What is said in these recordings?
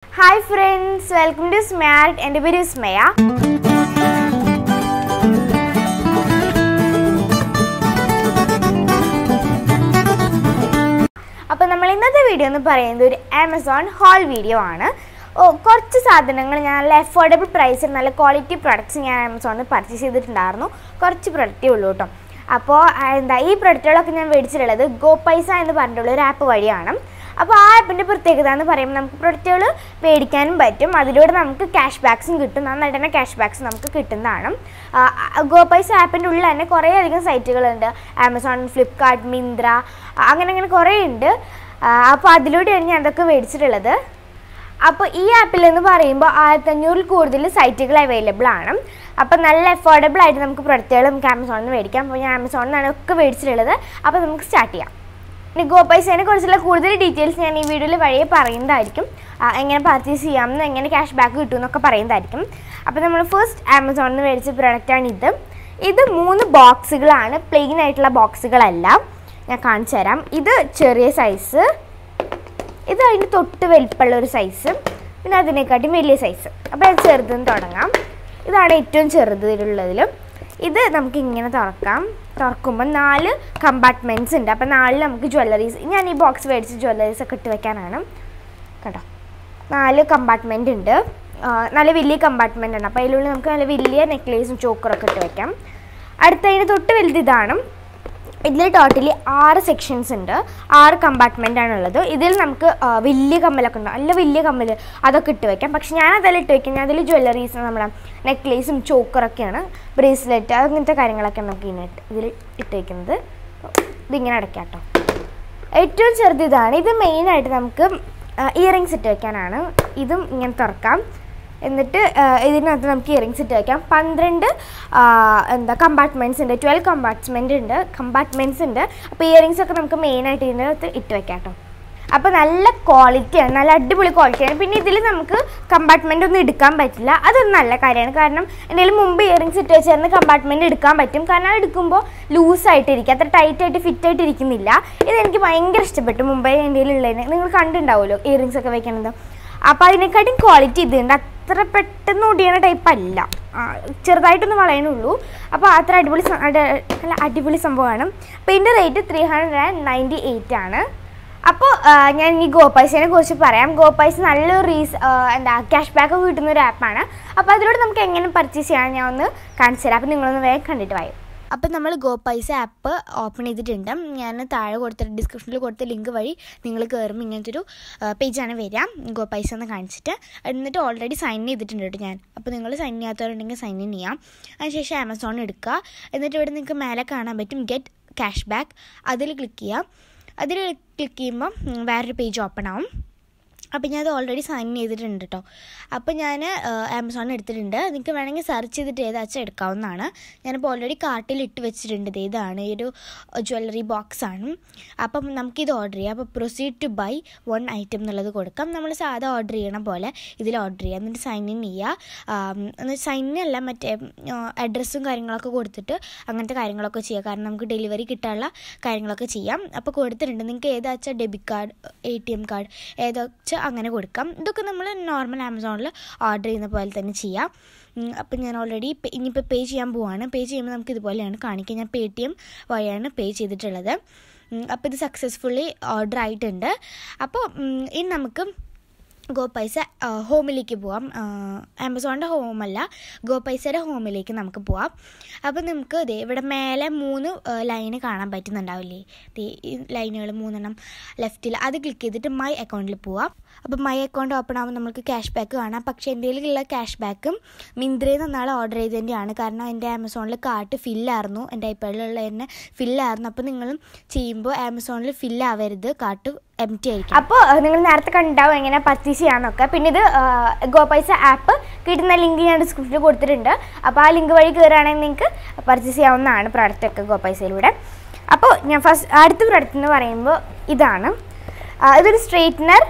hi friends welcome to smart എൻ്റെ പേര് വിസ്മയ അപ്പോൾ നമ്മൾ ഇന്നത്തെ വീഡിയോ എന്ന് പറയുന്നത് ഒരു ആമസോൺ ഹോൾ വീഡിയോ ആണ് ഓ കുറച്ച് സാധനങ്ങൾ ഞാൻ നല്ല അഫോർഡബിൾ പ്രൈസിൽ നല്ല ക്വാളിറ്റി പ്രൊഡക്ട്സ് ഞാൻ ആമസോണിൽ പർച്ചേസ് ചെയ്തിട്ടുണ്ടായിരുന്നു കുറച്ച് പ്രൊഡക്റ്റേ ഉള്ളൂ കേട്ടോ അപ്പോൾ ആ, എന്താ ഈ പ്രൊഡക്റ്റുകളൊക്കെ ഞാൻ മേടിച്ചിട്ടുള്ളത് ഗോ പൈസ എന്ന് പറഞ്ഞിട്ടുള്ള ഒരു ആപ്പ് വഴിയാണ് അപ്പോൾ ആ ആപ്പിൻ്റെ പ്രത്യേകത എന്ന് പറയുമ്പോൾ നമുക്ക് പ്രൊഡക്റ്റുകൾ മേടിക്കാനും പറ്റും അതിലൂടെ നമുക്ക് ക്യാഷ് ബാക്സും കിട്ടും നന്നായിട്ട് തന്നെ ക്യാഷ് ബാക്സ് നമുക്ക് കിട്ടുന്നതാണ് ആ, ആ, ഗോ പൈസ ആപ്പിൻ്റെ ഉള്ളിൽ തന്നെ കുറേ അധികം സൈറ്റുകളുണ്ട് ആമസോൺ ഫ്ലിപ്കാർട്ട് മിന്ത്ര ആ, അങ്ങനെ അങ്ങനെ കുറേ ഉണ്ട് അപ്പോൾ അതിലൂടെയാണ് ഞാൻ അതൊക്കെ മേടിച്ചിട്ടുള്ളത് അപ്പോൾ ഈ ആപ്പിൽ എന്ന് പറയുമ്പോൾ ആയിരത്തഞ്ഞൂറിൽ കൂടുതൽ സൈറ്റുകൾ അവൈലബിൾ ആണ് അപ്പോൾ നല്ല അഫോർഡബിൾ ആയിട്ട് നമുക്ക് പ്രൊഡക്റ്റുകൾ നമുക്ക് ആമസോണിൽ നിന്ന് മേടിക്കാം അപ്പോൾ ഞാൻ ആമസോണിൽ നിന്നാണ് ഒക്കെ മേടിച്ചിട്ടുള്ളത് അപ്പോൾ നമുക്ക് സ്റ്റാർട്ട് ചെയ്യാം ഇനി ഗോ പൈസേനെ കുറിച്ചുള്ള കൂടുതൽ ഡീറ്റെയിൽസ് ഞാൻ ഈ വീഡിയോയിൽ വഴിയെ പറയുന്നതായിരിക്കും ആ, എങ്ങനെ പർച്ചേസ് ചെയ്യാമെന്ന് എങ്ങനെ ക്യാഷ് ബാക്ക് കിട്ടും എന്നൊക്കെ പറയുന്നതായിരിക്കും അപ്പോൾ നമ്മൾ ഫസ്റ്റ് ആമസോണിൽ നിന്ന് മേടിച്ച പ്രൊഡക്റ്റാണ് ഇത് ഇത് മൂന്ന് ബോക്സുകളാണ് പ്ലെയിൻ ആയിട്ടുള്ള ബോക്സുകളല്ല ഞാൻ കാണിച്ചു തരാം ഇത് ചെറിയ സൈസ് ഇത് അതിന് തൊട്ട് വലിപ്പമുള്ള ഒരു സൈസ് പിന്നെ അതിനെക്കാട്ടും വലിയ സൈസ് അപ്പോൾ അത് ചെറുതെന്ന് തുടങ്ങാം ഇതാണ് ഏറ്റവും ചെറുതിലുള്ളതിലും ഇത് നമുക്ക് ഇങ്ങനെ തുറക്കാം തുറക്കുമ്പോൾ നാല് കമ്പാർട്ട്മെൻറ്റ്സ് ഉണ്ട് അപ്പോൾ നാലിൽ നമുക്ക് ജ്വല്ലറീസ് ഞാൻ ഈ ബോക്സ് മേടിച്ച് ജ്വല്ലറീസ് ഒക്കെ ഇട്ട് വെക്കാനാണ് കേട്ടോ നാല് കമ്പാർട്ട്മെൻ്റ് ഉണ്ട് ആ, നല്ല വലിയ കമ്പാർട്ട്മെൻ്റ് ആണ് അപ്പോൾ അതിലുള്ളിൽ നമുക്ക് നല്ല വലിയ നെക്ലേസും ചോക്കറൊക്കെ ഇട്ട് വെക്കാം അടുത്തതിന് തൊട്ട് വലുത് ഇതാണ് ഇതിൽ ടോട്ടലി ആറ് സെക്ഷൻസ് ഉണ്ട് ആറ് കമ്പാർട്ട്മെൻ്റ് ആണുള്ളത് ഇതിൽ നമുക്ക് ആ, വലിയ കമ്മലൊക്കെ ഉണ്ട് നല്ല വലിയ കമ്മൽ അതൊക്കെ ഇട്ട് വെക്കാം പക്ഷെ ഞാൻ അതെല്ലാം ഇട്ട് വെക്കാം ഞാൻ അതിൽ ജ്വല്ലറീസ് നമ്മുടെ നെക്ലേസും ചോക്കറൊക്കെയാണ് ബ്രേസ്ലെറ്റ് അങ്ങനത്തെ കാര്യങ്ങളൊക്കെ നമുക്ക് ഇതിനിട്ട് ഇതിൽ ഇട്ട് വെക്കുന്നത് ഇതിങ്ങനെ അടയ്ക്കാം കേട്ടോ ഏറ്റവും ചെറുത് ഇതാണ് ഇത് മെയിനായിട്ട് നമുക്ക് ഇയറിങ്സ് ഇട്ട് വെക്കാനാണ് ഇതും ഇങ്ങനെ തുറക്കാം എന്നിട്ട് ആ, ഇതിനകത്ത് നമുക്ക് ഇയറിങ്സ് ഇട്ട് വെക്കാം പന്ത്രണ്ട് ആ, എന്താ കമ്പാർട്ട്മെൻറ്റ്സ് ഉണ്ട് ട്വൽവ് കമ്പാർട്ട്മെൻറ്റ് ഉണ്ട് കമ്പാർട്ട്മെൻറ്റ്സ് ഉണ്ട് അപ്പോൾ ഇയറിങ്സ് ഒക്കെ നമുക്ക് മെയിനായിട്ട് ഇതിനകത്ത് ഇട്ട് വെക്കാം കേട്ടോ അപ്പോൾ നല്ല ക്വാളിറ്റിയാണ് നല്ല അടിപൊളി ക്വാളിറ്റിയാണ് പിന്നെ ഇതിൽ നമുക്ക് കമ്പാർട്ട്മെൻ്റ് ഒന്നും എടുക്കാൻ പറ്റില്ല അതൊരു നല്ല കാര്യമാണ് കാരണം എന്തെങ്കിലും മുമ്പ് ഇയറിങ്സ് ഇട്ട് വെച്ചിരുന്ന കമ്പാർട്ട്മെൻറ്റ് എടുക്കാൻ പറ്റും കാരണം അത് എടുക്കുമ്പോൾ ലൂസായിട്ടിരിക്കും അത്ര ടൈറ്റ് ആയിട്ട് ഫിറ്റ് ആയിട്ട് ഇരിക്കുന്നില്ല ഇതെനിക്ക് ഭയങ്കര ഇഷ്ടപ്പെട്ടു മുമ്പേ എൻ്റെ ഉള്ളതിന് നിങ്ങൾ കണ്ടിട്ടുണ്ടാവുമല്ലോ ഇയറിങ്സ് ഒക്കെ വെക്കണത് അപ്പോൾ അതിനെക്കാട്ടും ക്വാളിറ്റി ഇതുണ്ട് അത്ര പെട്ടെന്ന് ഒടിയണ ടൈപ്പ് അല്ല ആ, ചെറുതായിട്ടൊന്ന് വളയണുള്ളൂ അപ്പോൾ അത്ര അടിപൊളി സ- അട- നല്ല അടിപൊളി സംഭവമാണ് അപ്പോൾ ഇതിൻ്റെ rate three hundred and ninety eight ആണ് അപ്പോൾ ഞാൻ ഈ ഗോപൈസേനെ കുറിച്ച് പറയാം ഗോപൈസ നല്ലൊരു റീസ് ആ, എന്താ ക്യാഷ് ബാക്ക് ഒക്കെ കിട്ടുന്ന ഒരു ആപ്പാണ് അപ്പോൾ അതിലൂടെ നമുക്ക് എങ്ങനെ പർച്ചേസ് ചെയ്യാൻ ഞാൻ ഒന്ന് കാണിച്ചു തരാം അപ്പോൾ നിങ്ങളൊന്ന് വേഗം കണ്ടിട്ട് വായും അപ്പോൾ നമ്മൾ ഗോ പൈസ ആപ്പ് ഓപ്പൺ ചെയ്തിട്ടുണ്ട് ഞാൻ താഴെ കൊടുത്ത ഡിസ്ക്രിപ്ഷനിൽ കൊടുത്ത ലിങ്ക് വഴി നിങ്ങൾ കയറുമ്പോൾ ഇങ്ങനത്തെ ഒരു പേജാണ് വരിക ഗോ പൈസ എന്ന് കാണിച്ചിട്ട് എന്നിട്ട് ഓൾറെഡി സൈൻ ചെയ്തിട്ടുണ്ട് കേട്ടോ ഞാൻ അപ്പോൾ നിങ്ങൾ സൈൻ ചെയ്യാത്തവരുണ്ടെങ്കിൽ സൈൻ ഇൻ ചെയ്യാം അതിനുശേഷം ആമസോൺ എടുക്കുക എന്നിട്ട് ഇവിടെ നിങ്ങൾക്ക് മേലെ കാണാൻ പറ്റും ഗെറ്റ് ക്യാഷ് ബാക്ക് അതിൽ ക്ലിക്ക് ചെയ്യാം അതിൽ ക്ലിക്ക് ചെയ്യുമ്പോൾ ഉം, വേറൊരു പേജ് ഓപ്പൺ ആവും അപ്പോൾ ഞാൻ അത് ഓൾറെഡി സൈൻ ചെയ്തിട്ടുണ്ട് കേട്ടോ അപ്പോൾ ഞാൻ ആമസോണിൽ എടുത്തിട്ടുണ്ട് നിങ്ങൾക്ക് വേണമെങ്കിൽ സെർച്ച് ചെയ്തിട്ട് ഏതാച്ചാൽ എടുക്കാവുന്നതാണ് ഞാനിപ്പോൾ ഓൾറെഡി കാർട്ടിൽ ഇട്ട് വെച്ചിട്ടുണ്ട് ഇത് ഇതാണ് ഈ ഒരു ജ്വല്ലറി ബോക്സ് ആണ് അപ്പം നമുക്കിത് ഓർഡർ ചെയ്യാം അപ്പോൾ proceed to buy one item എന്നുള്ളത് കൊടുക്കാം നമ്മൾ സാധാ ഓർഡർ ചെയ്യണ പോലെ ഇതിൽ ഓർഡർ ചെയ്യുക എന്നിട്ട് സൈൻ ഇൻ ചെയ്യുക എന്നിട്ട് സൈൻ ഇൻ അല്ല മറ്റേ അഡ്രസ്സും കാര്യങ്ങളൊക്കെ കൊടുത്തിട്ട് അങ്ങനത്തെ കാര്യങ്ങളൊക്കെ ചെയ്യുക കാരണം നമുക്ക് ഡെലിവറി കിട്ടാനുള്ള കാര്യങ്ങളൊക്കെ ചെയ്യാം അപ്പോൾ കൊടുത്തിട്ടുണ്ട് നിങ്ങൾക്ക് ഏതാച്ചാൽ debit card A T M card ഏതാച്ചാൽ അങ്ങനെ കൊടുക്കാം ഇതൊക്കെ നമ്മൾ നോർമൽ ആമസോണിൽ ഓർഡർ ചെയ്യുന്ന പോലെ തന്നെ ചെയ്യാം ഉം, അപ്പം ഞാൻ ഓൾറെഡി ഇനിയിപ്പോൾ പേ ചെയ്യാൻ പോവാണ് പേ ചെയ്യുമ്പോൾ നമുക്ക് ഇതുപോലെയാണ് കാണിക്കുക ഞാൻ പേ ടി എം വഴിയാണ് പേ ചെയ്തിട്ടുള്ളത് ഉം, അപ്പോൾ ഇത് സക്സസ്ഫുള്ളി ഓർഡർ ആയിട്ടുണ്ട് അപ്പോൾ ഉം, ഇനി നമുക്ക് ഗോ പൈസ ആ, ഹോമിലേക്ക് പോവാം ആ, ആമസോണിൻ്റെ ഹോമല്ല ഗോ പൈസയുടെ ഹോമിലേക്ക് നമുക്ക് പോവാം അപ്പോൾ നമുക്ക് ദേ ഇവിടെ മേലെ മൂന്ന് ലൈന് കാണാൻ പറ്റുന്നുണ്ടാവില്ലേ ദേ ഈ ലൈനുകൾ മൂന്നെണ്ണം ലെഫ്റ്റിൽ അത് ക്ലിക്ക് ചെയ്തിട്ട് മൈ അക്കൗണ്ടിൽ പോവാം അപ്പോൾ മൈ അക്കൗണ്ട് ഓപ്പൺ ആകുമ്പോൾ നമുക്ക് ക്യാഷ് ബാക്ക് കാണാം പക്ഷേ എൻ്റെ കയ്യിലുള്ള ക്യാഷ് ബാക്കും മിന്ത്രയിൽ നിന്ന് നാളെ ഓർഡർ ചെയ്തതിൻ്റെയാണ് കാരണം എൻ്റെ ആമസോണിൽ കാർട്ട് ഫില്ലായിരുന്നു എൻ്റെ ഐപാഡിലുള്ള തന്നെ ഫില്ലായിരുന്നു അപ്പോൾ നിങ്ങളും ചെയ്യുമ്പോൾ ആമസോണിൽ ഫില്ലാവരുത് കാർട്ട് എം ടി ആയിരിക്കും അപ്പോൾ നിങ്ങൾ നേരത്തെ കണ്ടാവും എങ്ങനെ പർച്ചേസ് ചെയ്യാന്നൊക്കെ പിന്നെ ഇത് ഗോ പൈസ ആപ്പ് കിട്ടുന്ന ലിങ്ക് ഞാൻ ഡിസ്ക്രിപ്ഷനിൽ കൊടുത്തിട്ടുണ്ട് അപ്പോൾ ആ ലിങ്ക് വഴി കയറുകയാണെങ്കിൽ നിങ്ങൾക്ക് പർച്ചേസ് ചെയ്യാവുന്നതാണ് പ്രോഡക്റ്റ് ഒക്കെ ഗോ പൈസയിലൂടെ അപ്പോൾ ഞാൻ ഫസ്റ്റ് അടുത്ത പ്രോഡക്റ്റ് എന്ന് പറയുമ്പോൾ ഇതാണ് ആ, ഇതൊരു സ്ട്രെയിറ്റ്നർ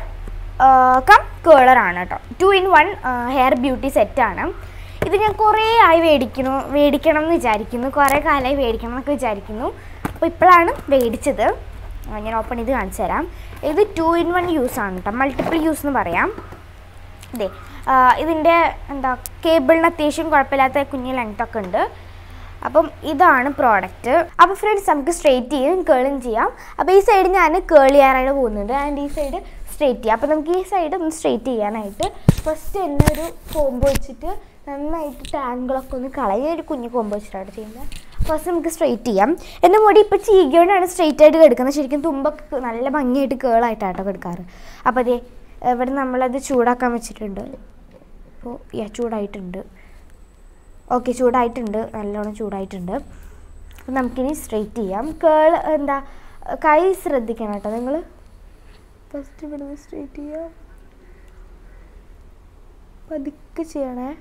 കം കേളറാണ് കേട്ടോ two in one hair beauty സെറ്റാണ് ഇത് ഞാൻ കുറേ ആയി മേടിക്കുന്നു മേടിക്കണം എന്ന് വിചാരിക്കുന്നു കുറേ കാലമായി മേടിക്കണം എന്നൊക്കെ വിചാരിക്കുന്നു അപ്പോൾ ഇപ്പോഴാണ് മേടിച്ചത് ആ, ഞാൻ ഓപ്പൺ ചെയ്ത് കാണിച്ചു തരാം ഇത് ടു ഇൻ വൺ യൂസ് ആണ് കേട്ടോ മൾട്ടിപ്പിൾ യൂസ് എന്ന് പറയാം ഇതേ ആ, ഇതിൻ്റെ എന്താ കേബിളിന് അത്യാവശ്യം കുഴപ്പമില്ലാത്ത കുഞ്ഞ് ലെങ്ത് ഒക്കെ ഉണ്ട് അപ്പം ഇതാണ് പ്രോഡക്റ്റ് അപ്പോൾ ഫ്രണ്ട്സ് നമുക്ക് സ്ട്രെയിറ്റ് ചെയ്യും കേളും ചെയ്യാം അപ്പോൾ ഈ സൈഡ് ഞാൻ കേൾ ചെയ്യാനായിട്ട് പോകുന്നുണ്ട് ആൻഡ് ഈ സൈഡ് സ്ട്രെയിറ്റ് ചെയ്യാം അപ്പോൾ നമുക്ക് ഈ സൈഡ് ഒന്ന് സ്ട്രെയിറ്റ് ചെയ്യാനായിട്ട് ഫസ്റ്റ് തന്നെ ഒരു കോമ്പ് വെച്ചിട്ട് നന്നായിട്ട് ടാങ്കിളൊക്കെ ഒന്ന് കളയുക ഒരു കുഞ്ഞ് കോമ്പ് വെച്ചിട്ടാണ് ചെയ്യുന്നത് ഫസ്റ്റ് നമുക്ക് സ്ട്രെയിറ്റ് ചെയ്യാം എൻ്റെ മുടി ഇപ്പോൾ ചീകിയോണ്ടാണ് സ്ട്രെയിറ്റ് ആയിട്ട് കിടക്കുന്നത് ശരിക്കും തുമ്പൊക്കെ നല്ല ഭംഗിയായിട്ട് കേളായിട്ടാട്ടോ കിടക്കാറ് അപ്പോൾ അതെ ഇവിടെ നമ്മളത് ചൂടാക്കാൻ വെച്ചിട്ടുണ്ട് അപ്പോൾ യാ ചൂടായിട്ടുണ്ട് ഓക്കെ ചൂടായിട്ടുണ്ട് നല്ലോണം ചൂടായിട്ടുണ്ട് അപ്പം നമുക്കിനി സ്ട്രെയിറ്റ് ചെയ്യാം കേൾ എന്താ കൈ ശ്രദ്ധിക്കണം കേട്ടോ നിങ്ങൾ ഫസ്റ്റ് ഇവിടുന്ന് സ്ട്രെയിറ്റ് ചെയ്യാം പതുക്കെ ചെയ്യണേ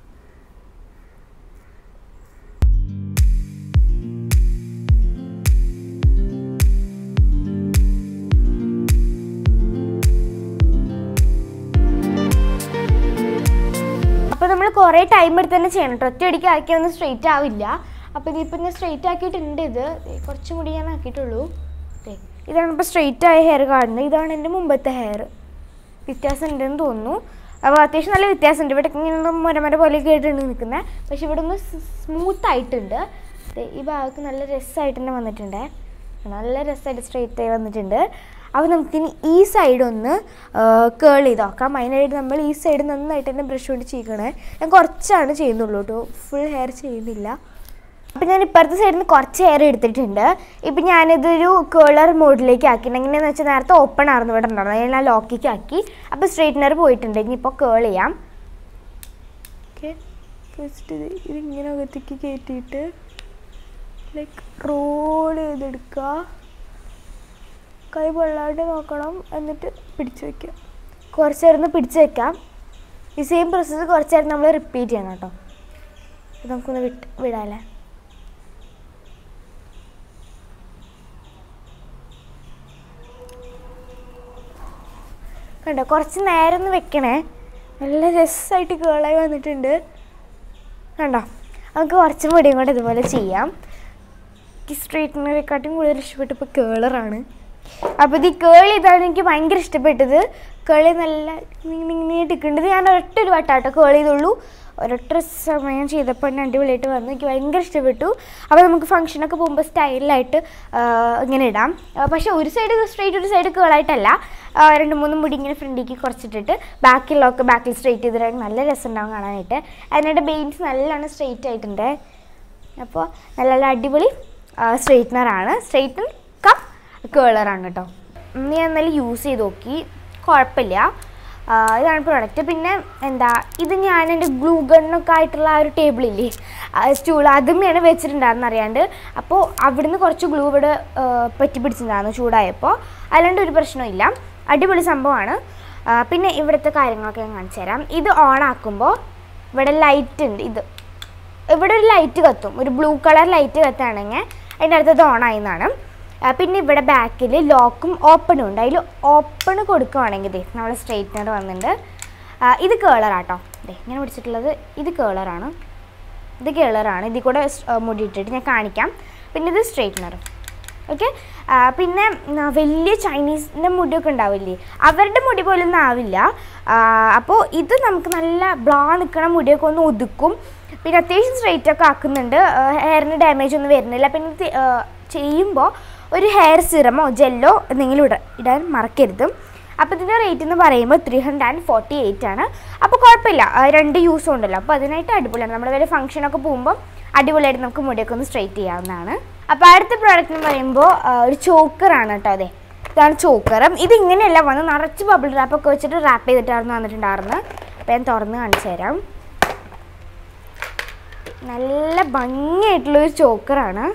അപ്പോൾ നമ്മൾ കുറേ ടൈം എടുത്ത് തന്നെ ചെയ്യണം കേട്ടോ ഒറ്റയടിക്ക് ആക്കിയൊന്നും സ്ട്രെയിറ്റ് ആവില്ല അപ്പോൾ ഇതിപ്പോൾ ഞാൻ സ്ട്രെയിറ്റ് ആക്കിയിട്ടുണ്ട് ഇത് ദേ കുറച്ച് മുടി ഞാൻ ആക്കിയിട്ടുള്ളൂ ദേ ഇതാണ് ഇപ്പോൾ സ്ട്രെയിറ്റ് ആയ ഹെയർ കാണുന്നത് ഇതാണ് എൻ്റെ മുമ്പത്തെ ഹെയർ വ്യത്യാസം ഉണ്ടെന്ന് തോന്നുന്നു അപ്പോൾ അത്യാവശ്യം നല്ല വ്യത്യാസമുണ്ട് ഇവിടെ ഇങ്ങനെ മുരമര പോലെ കേട്ടിട്ടുണ്ട് നിൽക്കുന്നത് പക്ഷെ ഇവിടെ ഒന്ന് സ്മൂത്ത് ആയിട്ടുണ്ട് ദേ ഈ ഭാഗത്ത് നല്ല രസമായിട്ട് തന്നെ വന്നിട്ടുണ്ട് നല്ല രസമായിട്ട് സ്ട്രെയിറ്റ് ആയി വന്നിട്ടുണ്ട് അപ്പോൾ നമുക്കിനി ഈ സൈഡ് ഒന്ന് കേൾ ചെയ്ത് നോക്കാം അതിനായിട്ട് നമ്മൾ ഈ സൈഡ് നന്നായിട്ട് തന്നെ ബ്രഷ് കൊണ്ട് ചെയ്യണേ ഞാൻ കുറച്ചാണ് ചെയ്യുന്നുള്ളൂ കേട്ടോ ഫുൾ ഹെയർ ചെയ്യുന്നില്ല അപ്പം ഞാൻ ഇപ്പുറത്തെ സൈഡിൽ നിന്ന് കുറച്ച് ഹെയർ എടുത്തിട്ടുണ്ട് ഇപ്പം ഞാനിതൊരു കേളർ മോഡിലേക്ക് ആക്കി എങ്ങനെയാണെന്ന് വെച്ചാൽ നേരത്തെ ഓപ്പൺ ആയിരുന്നു ഇവിടെ ഉണ്ടായിരുന്നത് ഞാൻ ലോക്കിലേക്ക് ആക്കി അപ്പോൾ സ്ട്രെയിറ്റ്നർ പോയിട്ടുണ്ട് ഇനിയിപ്പോൾ കേൾ ചെയ്യാം ഓക്കെ ഫസ്റ്റ് ഇത് ഇതിങ്ങനെ അകത്തേക്ക് കയറ്റിയിട്ട് ലൈക്ക് റോൾ ചെയ്തെടുക്കുക കൈ പൊള്ളാണ്ട് നോക്കണം എന്നിട്ട് പിടിച്ച് വെക്കുക കുറച്ച് നേരം ഒന്ന് പിടിച്ച് വെക്കാം ഈ സെയിം പ്രോസസ്സ് കുറച്ച് നേരം നമ്മൾ റിപ്പീറ്റ് ചെയ്യണം കേട്ടോ ഇത് നമുക്കൊന്ന് വിട്ട് വിടാല്ലേ കണ്ടോ കുറച്ച് നേരം ഒന്ന് വെക്കണേ നല്ല രസമായിട്ട് കേളായി വന്നിട്ടുണ്ട് കണ്ടോ നമുക്ക് കുറച്ച് മുടിയും കൂടെ ഇതുപോലെ ചെയ്യാം എനിക്ക് സ്ട്രൈറ്റ്നറെക്കാട്ടും കൂടുതൽ ഇഷ്ടപ്പെട്ട ഇപ്പോൾ കേളറാണ് അപ്പോൾ ഇത് ഈ കേൾ ഇതാണ് എനിക്ക് ഭയങ്കര ഇഷ്ടപ്പെട്ടത് കേളി നല്ല നീട്ടിക്കേണ്ടത് ഞാൻ ഒരൊറ്റ ഒരു വട്ടാട്ടോ കേൾ ചെയ്തുള്ളൂ ഒരൊറ്റ സമയം ചെയ്തപ്പോൾ തന്നെ അടിപൊളിയായിട്ട് വന്നു എനിക്ക് ഭയങ്കര ഇഷ്ടപ്പെട്ടു അപ്പോൾ നമുക്ക് ഫംഗ്ഷനൊക്കെ പോകുമ്പോൾ സ്റ്റൈലിലായിട്ട് ഇങ്ങനെ ഇടാം ആ, പക്ഷേ ഒരു സൈഡ് സ്ട്രെയിറ്റ് ഒരു സൈഡ് കേളായിട്ടല്ല ആ, രണ്ട് മൂന്ന് മുടി ഇങ്ങനെ ഫ്രണ്ടിലേക്ക് കുറച്ചിട്ടിട്ട് ബാക്കിലൊക്കെ ബാക്കിൽ സ്ട്രെയിറ്റ് ചെയ്തിട്ട് നല്ല രസമുണ്ടാവും കാണാനായിട്ട് അതിനായിട്ട് ബെയിൻസ് നല്ലോണം സ്ട്രെയിറ്റ് ആയിട്ടുണ്ട് അപ്പോൾ നല്ല നല്ല അടിപൊളി സ്ട്രെയിറ്റ്നറാണ് സ്ട്രെയിറ്റൻ കം കേളറാണ് കേട്ടോ ഉം, ഞാൻ എന്നാലും യൂസ് ചെയ്ത് നോക്കി കുഴപ്പമില്ല ആ, ഇതാണ് പ്രോഡക്റ്റ് പിന്നെ എന്താ ഇത് ഞാൻ എൻ്റെ ഗ്ലൂ ഗണ്ണൊക്കെ ആയിട്ടുള്ള ആ ഒരു ടേബിളില്ലേ സ്റ്റൂൾ അതുമ്മയാണ് വെച്ചിട്ടുണ്ടായിരുന്നു അറിയാണ്ട് അപ്പോൾ അവിടുന്ന് കുറച്ച് ഗ്ലൂ ഇവിടെ ആ, പറ്റി പിടിച്ചിട്ടുണ്ടായിരുന്നു ചൂടായപ്പോൾ അല്ലാണ്ട് ഒരു പ്രശ്നമില്ല അടിപൊളി സംഭവമാണ് ആ, പിന്നെ ഇവിടുത്തെ കാര്യങ്ങളൊക്കെ ഞാൻ കാണിച്ചു തരാം ഇത് ഓൺ ആക്കുമ്പോൾ ഇവിടെ ലൈറ്റ് ഉണ്ട് ഇത് ഇവിടെ ഒരു ലൈറ്റ് കത്തും ഒരു ബ്ലൂ കളർ ലൈറ്റ് കത്തുകയാണെങ്കിൽ അതിൻ്റെ അടുത്തത് ഓൺ ആയെന്നാണ് ആ, പിന്നെ ഇവിടെ ബാക്കിൽ ലോക്കും ഓപ്പണും ഉണ്ട് അതിൽ ഓപ്പൺ കൊടുക്കുവാണെങ്കിൽ ദേ നമ്മൾ സ്ട്രെയിറ്റ്നർ വന്നിട്ടുണ്ട് ആ, ഇത് കേളറാട്ടോ ദേ ഇങ്ങനെ പിടിച്ചിട്ടുള്ളത് ഇത് കേളറാണ് ഇത് കേളറാണ് ഇതിൽ കൂടെ സ്- ആ, മുടി ഇട്ടിട്ട് ഞാൻ കാണിക്കാം പിന്നെ ഇത് സ്ട്രെയിറ്റ്നർ ഓക്കെ പിന്നെ ഉം, വലിയ ചൈനീസിൻ്റെ മുടിയൊക്കെ ഉണ്ടാവില്ലേ അവരുടെ മുടി പോലൊന്നും ആവില്ല അപ്പോൾ ഇത് നമുക്ക് നല്ല ബ്ലാ നിൽക്കണ മുടിയൊക്കെ ഒന്ന് ഒതുക്കും പിന്നെ അത്യാവശ്യം സ്ട്രെയിറ്റ് ഒക്കെ ആക്കുന്നുണ്ട് ഹെയറിന് ഡാമേജ് ഒന്നും വരുന്നില്ല പിന്നെ ഇത് ചെയ്യുമ്പോൾ ഒരു ഹെയർ സിറമോ ജെല്ലോ എന്തെങ്കിലും ഇട ഇടാൻ മറക്കരുത് അപ്പോൾ ഇതിൻ്റെ റേറ്റ് എന്ന് പറയുമ്പോൾ three hundred and forty eight ആണ് അപ്പോൾ കുഴപ്പമില്ല ആ, രണ്ട് യൂസും ഉണ്ടല്ലോ അപ്പോൾ അതിനായിട്ട് അടിപൊളിയാണ് നമ്മുടെ വല്ല ഫംഗ്ഷനൊക്കെ പോകുമ്പോൾ അടിപൊളിയായിട്ട് നമുക്ക് മുടിയൊക്കെ ഒന്ന് സ്ട്രെയിറ്റ് ചെയ്യാവുന്നതാണ് അപ്പോൾ അടുത്ത പ്രോഡക്റ്റ് എന്ന് പറയുമ്പോൾ ആ, ഒരു ചോക്കറാണ് കേട്ടോ അതെ ഇതാണ് ചോക്കറും ഇത് ഇങ്ങനെയല്ല വന്ന് നിറച്ച് ബബിൾ റാപ്പൊക്കെ വെച്ചിട്ട് റാപ്പ് ചെയ്തിട്ടായിരുന്നു വന്നിട്ടുണ്ടായിരുന്നത് അപ്പോൾ ഞാൻ തുറന്ന് കാണിച്ചു തരാം നല്ല ഭംഗിയായിട്ടുള്ളൊരു ചോക്കറാണ്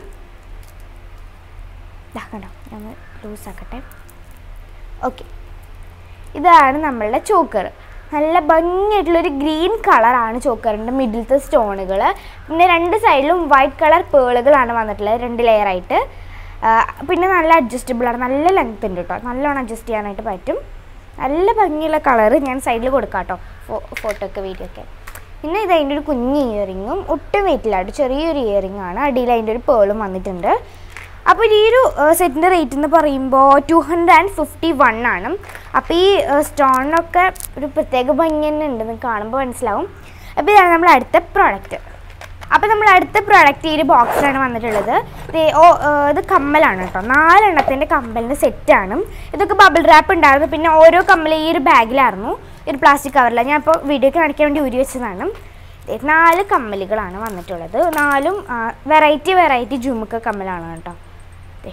ഇതാ കണ്ടോ ഞാൻ ലൂസാക്കട്ടെ ഓക്കെ ഇതാണ് നമ്മളുടെ ചോക്കർ നല്ല ഭംഗിയായിട്ടുള്ളൊരു ഗ്രീൻ കളറാണ് ചോക്കറിൻ്റെ മിഡിലത്തെ സ്റ്റോണുകൾ പിന്നെ രണ്ട് സൈഡിലും വൈറ്റ് കളർ പേളുകളാണ് വന്നിട്ടുള്ളത് രണ്ട് ലെയറായിട്ട് പിന്നെ നല്ല അഡ്ജസ്റ്റബിൾ ആണ് നല്ല ലെങ്ത് ഉണ്ട് കേട്ടോ നല്ലോണം അഡ്ജസ്റ്റ് ചെയ്യാനായിട്ട് പറ്റും നല്ല ഭംഗിയുള്ള കളറ് ഞാൻ സൈഡിൽ കൊടുക്കാം കേട്ടോ ഫോ ഫോട്ടോ ഒക്കെ വീഡിയോ ഒക്കെ പിന്നെ ഇത് അതിൻ്റെ ഒരു കുഞ്ഞ് ഇയറിങ്ങും ഒട്ടും വെയിറ്റില്ല കേട്ടോ ചെറിയൊരു ഇയറിംഗ് ആണ് അടിയിൽ അതിൻ്റെ ഒരു പേളും വന്നിട്ടുണ്ട് അപ്പോൾ ഈ ഒരു സെറ്റിൻ്റെ റേറ്റ് എന്ന് പറയുമ്പോൾ two hundred and fifty one ആണ് അപ്പോൾ ഈ സ്റ്റോണിനൊക്കെ ഒരു പ്രത്യേക ഭംഗി തന്നെ ഉണ്ട് നിങ്ങൾക്ക് കാണുമ്പോൾ മനസ്സിലാവും അപ്പോൾ ഇതാണ് നമ്മൾ അടുത്ത പ്രോഡക്റ്റ് അപ്പോൾ നമ്മൾ അടുത്ത പ്രോഡക്റ്റ് ഈ ഒരു ബോക്സിലാണ് വന്നിട്ടുള്ളത് ഇത് ഓ ഏർ ഇത് കമ്മലാണ് കേട്ടോ നാലെണ്ണത്തിൻ്റെ കമ്മലിൻ്റെ സെറ്റാണ് ഇതൊക്കെ ബബിൾ റാപ്പ് ഉണ്ടായിരുന്നു പിന്നെ ഓരോ കമ്മൽ ഈ ഒരു ബാഗിലായിരുന്നു ഈ ഒരു പ്ലാസ്റ്റിക് കവറിലാണ് ഞാൻ ഇപ്പോൾ വീഡിയോക്ക് കാണിക്കാൻ വേണ്ടി ഊരി വെച്ചതാണ് ദേ നാല് കമ്മലുകളാണ് വന്നിട്ടുള്ളത് നാലും വെറൈറ്റി വെറൈറ്റി ജുമുക്ക കമ്മലാണ് കേട്ടോ ദേ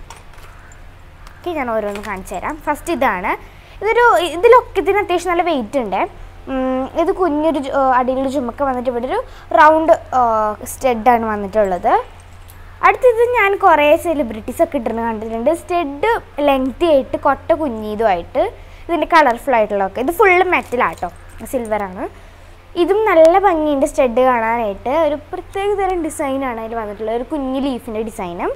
ഓക്കെ ഞാൻ ഓരോന്ന് കാണിച്ചു തരാം ഫസ്റ്റ് ഇതാണ് ഇതൊരു ഇതിലൊക്കെ ഇതിന് അത്യാവശ്യം നല്ല വെയിറ്റ് ഉണ്ട് ഉം, ഇത് കുഞ്ഞൊരു ജു- ഏർ അടിയിലൊരു ചുമക്ക വന്നിട്ട് ഇവിടെ ഒരു റൗണ്ട് സ്റ്റെഡാണ് വന്നിട്ടുള്ളത് അടുത്തത് ഞാൻ കുറേ സെലിബ്രിറ്റീസ് ഒക്കെ ഇട്ടിരുന്ന് കണ്ടിട്ടുണ്ട് സ്റ്റെഡ് ലെങ്തി ആയിട്ട് കൊട്ട കുഞ്ഞിതുമായിട്ട് ഇതിൻ്റെ കളർഫുൾ ആയിട്ടുള്ളതൊക്കെ ഇത് ഫുള്ള് മെറ്റലാട്ടോ സിൽവറാണ് ഇതും നല്ല ഭംഗിയുണ്ട് സ്റ്റെഡ് കാണാനായിട്ട് ഒരു പ്രത്യേക തരം ഡിസൈനാണ് അതിൽ വന്നിട്ടുള്ളത് ഒരു കുഞ്ഞു ലീഫിൻ്റെ ഡിസൈനും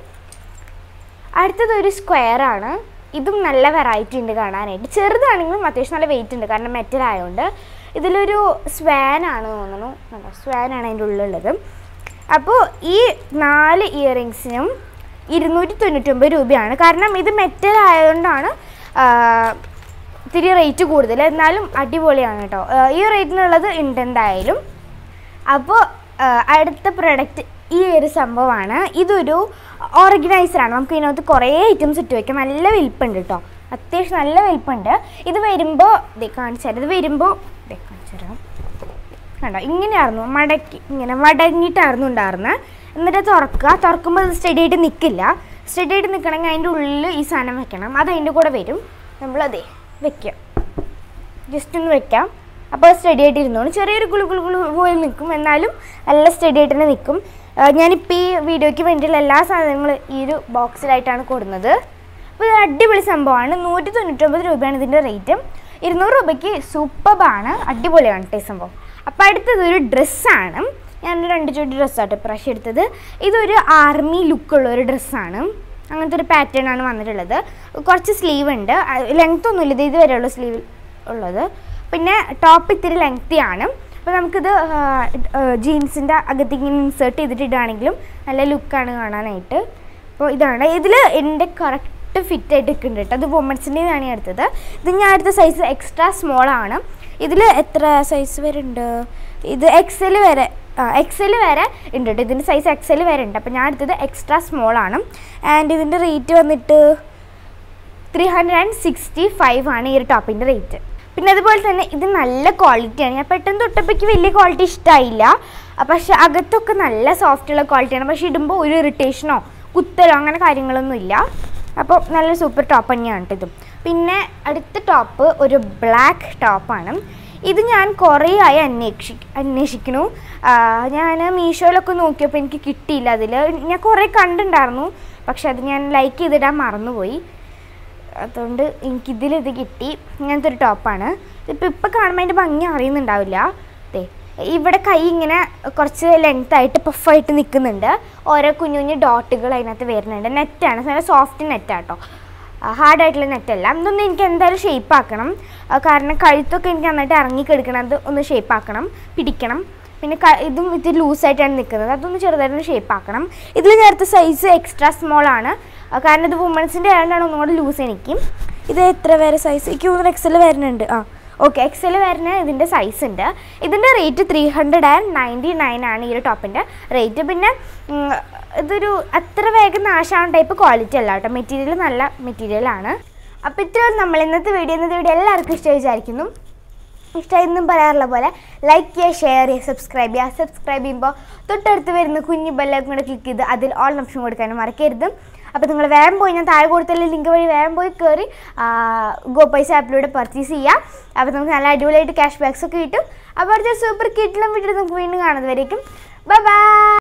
അടുത്തത് ഒരു സ്ക്വയർ ആണ് ഇതും നല്ല വെറൈറ്റി ഉണ്ട് കാണാനായിട്ട് ചെറുതാണെങ്കിലും അത്യാവശ്യം നല്ല വെയിറ്റ് ഉണ്ട് കാരണം മെറ്റൽ ആയതുകൊണ്ട് ഇതിലൊരു സ്വാൻ ആണ് തോന്നുന്നു കണ്ടോ സ്വാൻ ആണ് അതിൻ്റെ ഉള്ളിലുള്ളത് അപ്പോൾ ഈ നാല് ഇയറിങ്സിനും ഇരുന്നൂറ്റി തൊണ്ണൂറ്റൊമ്പത് രൂപയാണ് കാരണം ഇത് മെറ്റൽ ആയതുകൊണ്ടാണ് ആ, ഇത്തിരി റേറ്റ് കൂടുതൽ എന്നാലും അടിപൊളിയാണ് കേട്ടോ ആ, ഈ റേറ്റിനുള്ളത് ഉണ്ട് എന്തായാലും അപ്പോൾ അടുത്ത പ്രൊഡക്റ്റ് ഈ ഒരു സംഭവമാണ് ഇതൊരു ഓർഗനൈസറാണ് നമുക്ക് ഇതിനകത്ത് കുറേ ഐറ്റംസ് ഇട്ട് വയ്ക്കാം നല്ല വലിപ്പമുണ്ട് കേട്ടോ അത്യാവശ്യം നല്ല വലിപ്പമുണ്ട് ഇത് വരുമ്പോൾ ഇതേ കാണിച്ചു തരാം ഇത് വരുമ്പോൾ ഇതേ കാണിച്ചു തരാം കണ്ടോ ഇങ്ങനെയായിരുന്നു മടക്കി ഇങ്ങനെ മടങ്ങിയിട്ടായിരുന്നു ഉണ്ടായിരുന്നത് എന്നിട്ട് തുറക്കുക തുറക്കുമ്പോൾ അത് സ്റ്റഡി ആയിട്ട് നിൽക്കില്ല സ്റ്റഡി ആയിട്ട് നിൽക്കണമെങ്കിൽ അതിൻ്റെ ഉള്ളിൽ ഈ സാധനം വെക്കണം അത് അതിൻ്റെ കൂടെ വരും നമ്മളതേ വെക്കുക ജസ്റ്റ് ഒന്ന് വെക്കാം അപ്പോൾ സ്റ്റഡി ആയിട്ട് ഇരുന്നോളും ചെറിയൊരു കുളു കുളു കുളു പോലെ നിൽക്കും എന്നാലും നല്ല സ്റ്റഡി ആയിട്ട് തന്നെ നിൽക്കും ഞാനിപ്പോൾ ഈ വീഡിയോയ്ക്ക് വേണ്ടിയിട്ടുള്ള എല്ലാ സാധനങ്ങളും ഈ ഒരു ബോക്സിലായിട്ടാണ് കൊടുക്കുന്നത് അപ്പോൾ ഇത് അടിപൊളി സംഭവമാണ് നൂറ്റി തൊണ്ണൂറ്റൊമ്പത് രൂപയാണ് ഇതിൻ്റെ റേറ്റ് ഇരുന്നൂറ് രൂപയ്ക്ക് സൂപ്പർബാണ് അടിപൊളിയാണ് കേട്ടോ ഈ സംഭവം അപ്പോൾ അടുത്തത് ഒരു ഡ്രസ്സാണ് ഞാൻ രണ്ട് ജോഡി ഡ്രസ്സാട്ടോ ഇപ്രാവശ്യം എടുത്തത് ഇതൊരു ആർമി ലുക്കുള്ള ഒരു ഡ്രസ്സാണ് അങ്ങനത്തെ ഒരു പാറ്റേൺ ആണ് വന്നിട്ടുള്ളത് കുറച്ച് സ്ലീവ് ഉണ്ട് ലെങ്ത് ഒന്നുമില്ല ഇത് ഇതുവരെയുള്ള സ്ലീവ് ഉള്ളത് പിന്നെ ടോപ്പ് ഇത്തിരി ലെങ്തി ആണ് അപ്പോൾ നമുക്കിത് ജീൻസിൻ്റെ അകത്തേക്ക് ഇങ്ങനെ ഇൻസേർട്ട് ചെയ്തിട്ട് ഇടുകയാണെങ്കിലും നല്ല ലുക്കാണ് കാണാനായിട്ട് അപ്പോൾ ഇതാണ് ഇതിൽ എൻ്റെ കറക്റ്റ് ഫിറ്റ് ആയിട്ട് നിൽക്കുന്നുണ്ട് കേട്ടോ അത് വുമൻസിൻ്റെതാണ് ഞാൻ എടുത്തത് ഇത് ഞാൻ എടുത്ത സൈസ് എക്സ്ട്രാ സ്മോൾ ആണ് ഇതിൽ എത്ര സൈസ് വരെ ഉണ്ട് ഇത് എക്സൽ വരെ ആ എക്സൽ വരെ ഉണ്ട് കേട്ടോ ഇതിൻ്റെ സൈസ് എക്സൽ വരെ ഉണ്ട് അപ്പോൾ ഞാൻ എടുത്തത് എക്സ്ട്രാ സ്മോൾ ആണ് ആൻഡ് ഇതിൻ്റെ റേറ്റ് വന്നിട്ട് three hundred and sixty five ആണ് ഈ ഒരു ടോപ്പിൻ്റെ റേറ്റ് പിന്നെ അതുപോലെ തന്നെ ഇത് നല്ല ക്വാളിറ്റിയാണ് ഞാൻ പെട്ടെന്ന് തൊട്ടപ്പോഴേക്ക് വലിയ ക്വാളിറ്റി ഇഷ്ടമായില്ല പക്ഷെ അകത്തൊക്കെ നല്ല സോഫ്റ്റുള്ള ക്വാളിറ്റിയാണ് പക്ഷെ ഇടുമ്പോൾ ഒരു ഇറിറ്റേഷനോ കുത്തലോ അങ്ങനെ കാര്യങ്ങളൊന്നും ഇല്ല അപ്പോൾ നല്ല സൂപ്പർ ടോപ്പ് തന്നെയാണ് കേട്ടോ ഇതും പിന്നെ അടുത്ത ടോപ്പ് ഒരു ബ്ലാക്ക് ടോപ്പാണ് ഇത് ഞാൻ കുറേ ആയി അന്വേഷി അന്വേഷിക്കണു ഞാൻ മീഷോയിലൊക്കെ നോക്കിയപ്പോൾ എനിക്ക് കിട്ടിയില്ല അതിൽ ഞാൻ കുറേ കണ്ടിട്ടുണ്ടായിരുന്നു പക്ഷെ അത് ഞാൻ ലൈക്ക് ചെയ്തിടാൻ മറന്നുപോയി അതുകൊണ്ട് എനിക്കിതിൽ ഇത് കിട്ടി ഇങ്ങനത്തെ ഒരു ടോപ്പാണ് ഇപ്പം ഇപ്പം കാണുമ്പോൾ അതിൻ്റെ ഭംഗി അറിയുന്നുണ്ടാവില്ല ദേ ഇവിടെ കൈ ഇങ്ങനെ കുറച്ച് ലെങ്ത് ആയിട്ട് പഫായിട്ട് നിൽക്കുന്നുണ്ട് ഓരോ കുഞ്ഞു കുഞ്ഞു ഡോട്ടുകൾ അതിനകത്ത് വരുന്നുണ്ട് നെറ്റാണ് നല്ല സോഫ്റ്റ് നെറ്റാട്ടോ ഹാർഡായിട്ടുള്ള നെറ്റല്ല ഇതൊന്ന് എനിക്ക് എന്തായാലും ഷേപ്പ് ആക്കണം ആ, കാരണം കഴുത്തൊക്കെ എനിക്ക് നന്നായിട്ട് ഇറങ്ങിക്കെടുക്കണം അത് ഒന്ന് ഷേപ്പ് ആക്കണം പിടിക്കണം പിന്നെ ക- ഇതും ഇത് ലൂസായിട്ടാണ് നിൽക്കുന്നത് അതൊന്ന് ചെറുതായിട്ടൊന്ന് ഷേപ്പ് ആക്കണം ഇതിൽ ചേർത്ത സൈസ് എക്സ്ട്രാ സ്മോൾ ആണ് ആ, കാരണം ഇത് വുമൻസിൻ്റെ ആയതുകൊണ്ടാണ് ഒന്നും കൂടെ ലൂസ് എനിക്കും ഇത് എത്ര വരെ സൈസ് എനിക്ക് തോന്നുന്നു എക്സൽ വരുന്നുണ്ട് ആ ഓക്കെ എക്സൽ വരുന്ന ഇതിൻ്റെ സൈസ് ഉണ്ട് ഇതിൻ്റെ rate three hundred and ninety nine ആണ് ഈ ഒരു ടോപ്പിൻ്റെ റേറ്റ് പിന്നെ ഉം, ഇതൊരു അത്ര വേഗം നാശാവുന്ന ടൈപ്പ് ക്വാളിറ്റി അല്ല കേട്ടോ മെറ്റീരിയൽ നല്ല മെറ്റീരിയലാണ് അപ്പോൾ ഇത്രയും നമ്മൾ ഇന്നത്തെ വീഡിയോ ഇന്നത്തെ വീഡിയോ എല്ലാവർക്കും ഇഷ്ടമായി വിചാരിക്കുന്നു ഇഷ്ടമായെന്നും പറയാറുള്ള പോലെ ലൈക്ക് ചെയ്യുക ഷെയർ ചെയ്യുക സബ്സ്ക്രൈബ് ചെയ്യുക സബ്സ്ക്രൈബ് ചെയ്യുമ്പോൾ തൊട്ടടുത്ത് വരുന്ന കുഞ്ഞു ബെല്ലൈക്കൺ കൂടെ ക്ലിക്ക് ചെയ്ത് അതിൽ ഓൾ ഓപ്ഷൻ കൊടുക്കാനും മറക്കരുത് അപ്പോൾ നിങ്ങൾ വേഗം പോയി ഞാൻ താഴെ കൊടുത്തുള്ള ലിങ്ക് വഴി വേഗം പോയി കയറി ഗോ പൈസ ആപ്പിലൂടെ പർച്ചേസ് ചെയ്യാം അപ്പോൾ നമുക്ക് നല്ല അടിപൊളിയായിട്ട് ക്യാഷ് ബാക്സ് ഒക്കെ കിട്ടും അപ്പോൾ അടുത്ത സൂപ്പർ കിറ്റിലും വീട്ടിൽ നമുക്ക് വീണ്ടും കാണുന്നതായിരിക്കും ബൈ ബൈ